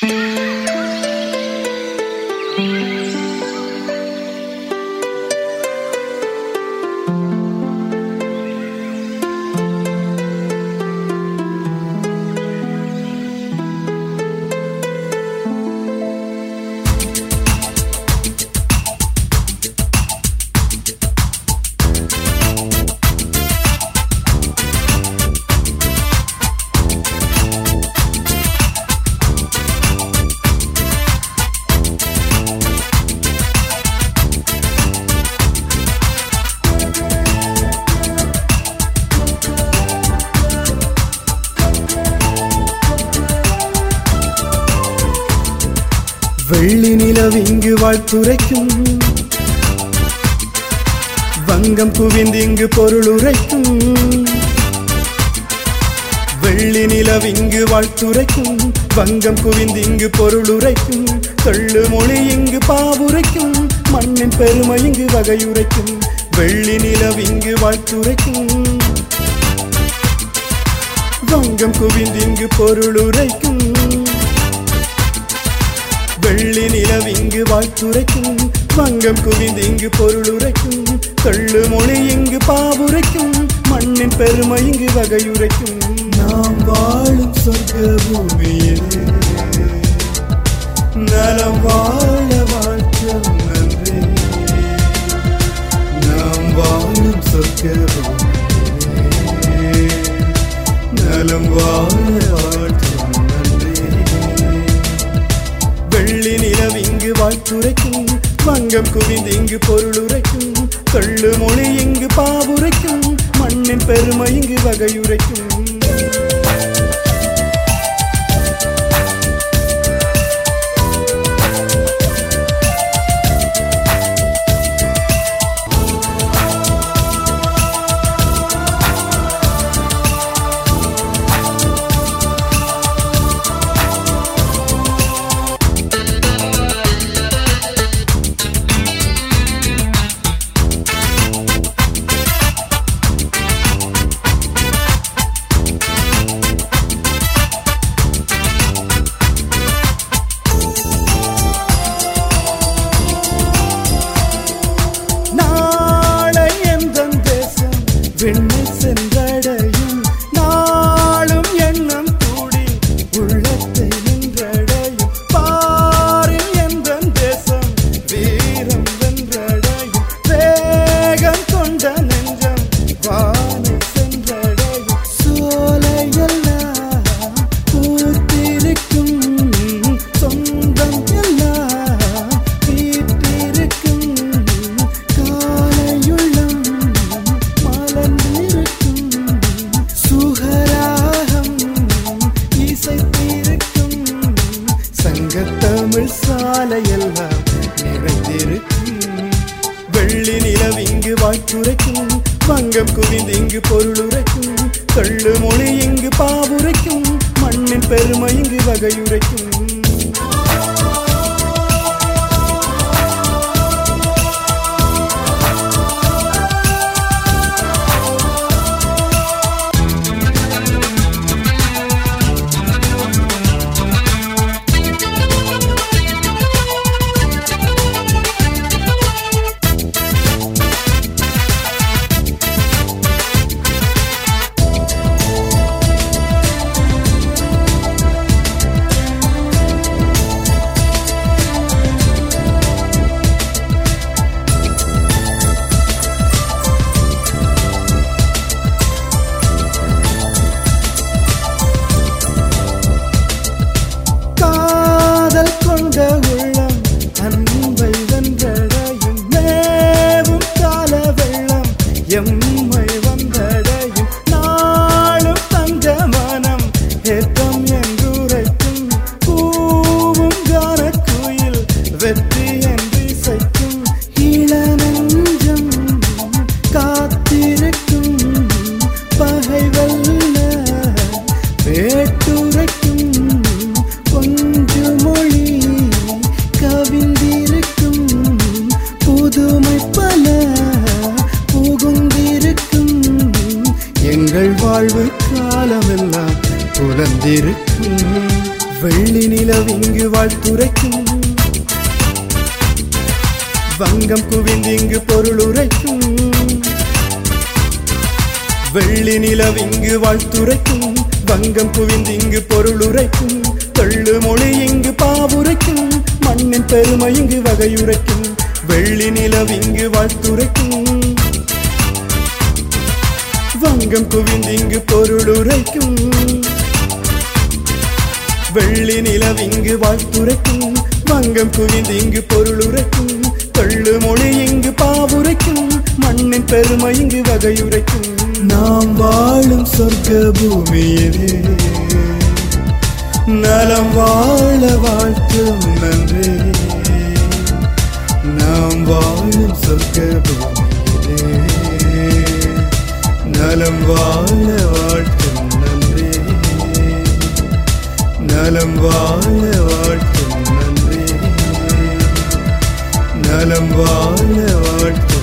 வெள்ளி நிலவிங்கு வாழ்த்துரைக்கும் வங்கம் குவிந்திங்கு பொருள் உரைக்கும் வெள்ளி நிலவிங்கு வாழ்த்துரைக்கும் வங்கம் குவிந்திங்கு பொருள் உரைக்கும் தெள்ளு மொழி இங்கு பாவுரைக்கும் மண்ணின் பெருமை இங்கு வகையுரைக்கும் வெள்ளி நிலவிங்கு வாழ்த்துரைக்கும் வங்கம் குவிந்திங்கு பொருள் உரைக்கும் வெள்ளி நிலவிங்கு வாழ்த்துரைக்கும் வங்கம் குவிந்து இங்கு பொருள் உரைக்கும் தெள்ளு மொழி இங்கு பாவுரைக்கும் மண்ணின் பெருமை இங்கு வகையுரைக்கும் நாம் வாழும் சொர்க்க பூமியில் நலம் வாழ வாழ்க்கை நன்றி நாம் வாழும் சொர்க்க பூமியில் நலம் வாழ வாழ்க்கை நன்றி வெள்ளி நிலவிங்கு வாழ்த்துரைக்கும் வங்கம் குவிந்து இங்கு பொருள் உரைக்கும் தெள்ளு மொழி இங்கு பாவுரைக்கும் மண்ணின் பெருமை இங்கு வகையுரைக்கும் நாளை எந்தன் தேசம் விண்ணை சென்றடையும் நாளும் எண்ணம் கூடி உள்ளத்தை நின்றடையும் பாரில் எந்தன் தேசம் வீரம் வென்றடையும் வேகம் கொண்ட நெஞ்சம் வானை சென்றடையும் சோலையெல்லாம் பூத்திருக்கும் சொந்தம் எல்லாம் வீட்டிருக்கும் காலையுள்ளம் மலர்ந்திருக்கும் சுகராகம் இசைத்திருக்கும் சங்கத்தமிழ் சாலையெல்லாம் நிறைந்திருக்கும் வெள்ளி நிலவிங்கு வாழ்த்துரைக்கும் வங்கம் குவிந்து இங்கு பொருள் உரைக்கும் தெள்ளு மொழி இங்கு பாவுரைக்கும் மண்ணின் பெருமை இங்கு வகையுரைக்கும் காதல் கொண்ட உள்ளம் அன்பை வென்றடையும் மேவும் கால வெள்ளம் எம்மை வந்தடையும் நாளும் தங்க மனம் ஏத்தம் என்றுரைக்கும் பூவும் கானக்குயில் வெற்றி என்று இசைக்கும் இளநஞ்சம் காத்திருக்கும் பகை வெல்ல வேட்டுரைக்கும் கொஞ்சு மொழி கவிந்திருக்கும் புதுமை பல புகுந்திருக்கும் எங்கள் வாழ்வு காலமெல்லாம் புலந்திருக்கும் வெள்ளி நிலவிங்கு வாழ்த்துரைக்கும் வங்கம் குவிந்திங்கு பொருளுரைக்கும் வெள்ளி நிலவிங்கு வாழ்த்துரைக்கும் வங்கம் குவிந்திங்கு பொருளுரைக்கும் தெள்ளு மொழி இங்கு பாவுரைக்கும் மண்ணின் பெருமை இங்கு வகையுரைக்கும் வெள்ளி நிலவிங்கு வாழ்த்துரைக்கும் வங்கம் குவிந்திங்கு பொருளுரைக்கும் வெள்ளி நிலவிங்கு வாழ்த்துரைக்கும் வங்கம் குவிந்திங்கு பொருளுரைக்கும் தெள்ளு மொழி இங்கு பாவுரைக்கும் மண்ணின் பெருமை இங்கு வகையுரைக்கும் நாம் வாழும் சொர்க்க பூமியிலே நலம் வாழ வாழ்த்தும் நன்றே நாம் வாழும் சொர்க்க பூமியிலே நலம் வாழ வாழ்த்தும் நன்றே நலம் வாழ வாழ்த்தும் நன்றே நலம் வாழ வாழ்த்தும்